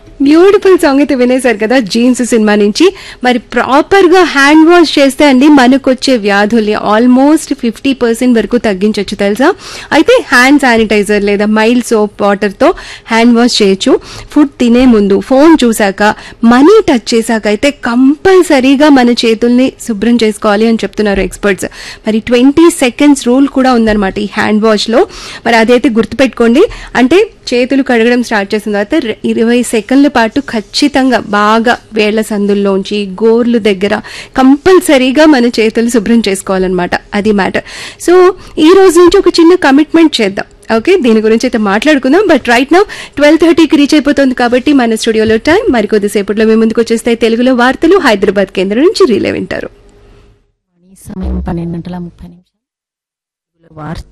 beautiful song అయితే వినేశారు కదా jeans cinema నుంచి మరి ప్రాపర్ గా హ్యాండ్ వాష్ చేస్తే అండి మనకు వచ్చే వ్యాధుల్ని ఆల్మోస్ట్ ఫిఫ్టీ పర్సెంట్ వరకు తగ్గించవచ్చు తెలుసా అయితే హ్యాండ్ శానిటైజర్ లేదా మైల్డ్ సోప్ వాటర్ తో హ్యాండ్ వాష్ చేయొచ్చు ఫుడ్ తినే ముందు ఫోన్ చూసాక మనీ టచ్ చేశాక అయితే కంపల్సరీగా మన చేతుల్ని శుభ్రం చేసుకోవాలి అని చెప్తున్నారు ఎక్స్పర్ట్స్ మరి ట్వంటీ సెకండ్స్ రూల్ కూడా ఉందన్నమాట ఈ హ్యాండ్ వాష్ లో మరి అదైతే గుర్తుపెట్టుకోండి అంటే చేతులు కడగడం స్టార్ట్ చేసిన తర్వాత రె- ఇరవై సెకండ్ల పాటు ఖచ్చితంగా బాగా వేళ్ల సందుల్లోంచి గోర్లు దగ్గర కంపల్సరీగా మన చేతులు శుభ్రం చేసుకోవాలన్నమాట అది మ్యాటర్ సో ఈ రోజు నుంచి ఒక చిన్న కమిట్మెంట్ చేద్దాం ఓకే దీని గురించి అయితే మాట్లాడుకుందాం బట్ రైట్ నౌ ట్వెల్వ్ థర్టీకి రీచ్ అయిపోతుంది కాబట్టి మన స్టూడియోలో టైం మరి కొద్దిసేపట్లో మీ ముందుకు వచ్చేస్తాయి తెలుగులో వార్తలు హైదరాబాద్ కేంద్రం నుంచి రీలే వింటారు సమయం పన్నెండు గంటల ముప్పై నిమిషాలు వార్త